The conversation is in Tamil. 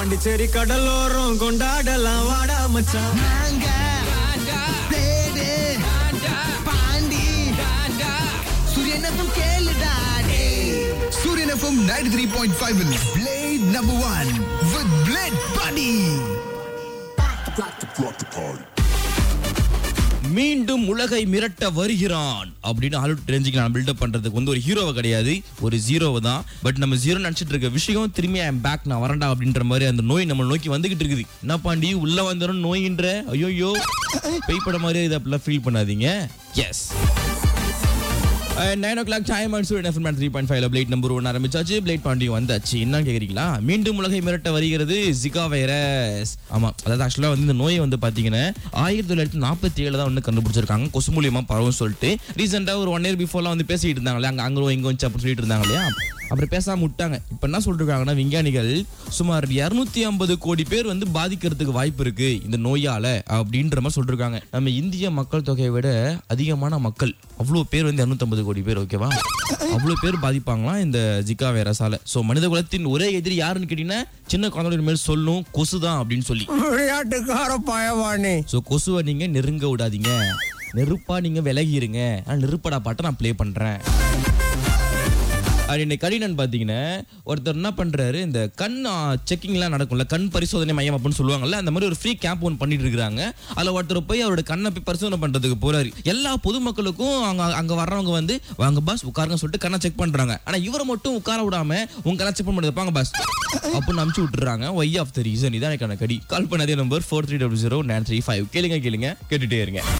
பாண்டிச்சேரி கடலோரம் கொண்டாடலாம் வாடா மச்சான் நாங்க பிளேடு பாண்டி சூரியன் எஃப்எம் கேளுடா டேய் Suriyan FM ninety three point five blade number one with blade பாடி மீண்டும் உலகை மிரட்ட வருகிறான் அப்படின்னு ஹாலிவுட் ரேஞ்சுக்கு நான் பில்டப் பண்றதுக்கு வந்து ஒரு ஹீரோவை கிடையாது ஒரு ஜீரோவை தான் பட் நம்ம ஜீரோ நினைச்சிட்டு இருக்க விஷயம் திரும்பி ஐம் பேக் நான் வரண்டா அப்படின்ற மாதிரி அந்த நோய் நம்ம நோக்கி வந்துகிட்டு இருக்குது என்ன பாண்டி உள்ள வந்துடும் நோயின்ற ஐயோயோ பேய் படம் மாதிரி இதை அப்படிலாம் ஃபீல் பண்ணாதீங்க yes nine o'clock time and Suriyan FM three point ஃபைவ்ல பிளேட் நம்பர் ஒன் ஆரம்பிச்சாச்சு பிளேட் பாண்டியும் வந்தாச்சு என்ன கேக்குறீங்களா மீண்டும் உலகை மிரட்ட வருகிறது ஜிகா வைரஸ் ஆமா அதாவது ஆக்சுவலா வந்து இந்த நோயை வந்து பாத்தீங்கன்னா ஆயிரத்தி தொள்ளாயிரத்தி நாற்பத்தி ஏழு தான் வந்து கண்டுபிடிச்சிருக்காங்க கொசு மூலியமா பரவும் சொல்லிட்டு ரீசெண்டா ஒரு ஒன் இயர் பிஃபோர்லாம் வந்து பேசிட்டு இருந்தாங்களே அங்க அங்க இங்க வந்துச்சு அப்படின்னு சொல்லிட்டு இருந்தாங்க இல்லையா அப்புறம் பேசாம விட்டாங்க இப்ப என்ன சொல்றாங்கன்னா விஞ்ஞானிகள் சுமார் 250 ஐம்பது கோடி பேர் வந்து பாதிக்கிறதுக்கு வாய்ப்பு இருக்கு இந்த நோயால அப்படின்ற மாதிரி சொல்லிருக்காங்க நம்ம இந்திய மக்கள் தொகையை விட அதிகமான மக்கள் அவ்வளோ பேர் வந்து 250 கோடி பேர் ஓகேவா அவ்வளோ பேர் பாதிப்பாங்களாம் இந்த ஜிகா வைரஸால சோ மனித குலத்தின் ஒரே எதிரி யாருன்னு கேட்டீங்கன்னா சின்ன குழந்தைகள் மேல் சொல்லும் கொசு தான் அப்படின்னு சொல்லி விளையாட்டுக்கார பயவானே ஸோ கொசுவை நீங்க நெருங்க விடாதீங்க நெருப்பா நீங்க விலகி இருங்க நான் நெருப்படா பாட்டை நான் ப்ளே பண்றேன் அது இன்னைக்கு கடினன் பார்த்தீங்கன்னா ஒருத்தர் என்ன பண்றாரு இந்த கண் செக்கிங்லாம் நடக்கும்ல கண் பரிசோதனை மையம் அப்படின்னு சொல்லுவாங்கல்ல அந்த மாதிரி ஒரு ஃப்ரீ கேம்ப் ஒன்று பண்ணிட்டு இருக்காங்க அதில் ஒருத்தர் போய் அவரோட கண்ணை போய் பரிசோதனை பண்றதுக்கு போறாரு எல்லா பொதுமக்களுக்கும் அங்க அங்க வர்றவங்க வந்து வாங்க பாஸ் உட்காருங்க சொல்லிட்டு கண்ணை செக் பண்றாங்க ஆனா இவரை மட்டும் உட்கார விடாம உங்க கண்ணை செக் பண்ண பாங்க பாஸ் அப்படின்னு அமுச்சு விட்டுறாங்க ஒய் ஆஃப் த ரீசன் இதான் எனக்கான கடி கால் பண்ண அதே number four three double zero nine three five கேளுங்க கேளுங்க கேட்டுட்டே இருங்க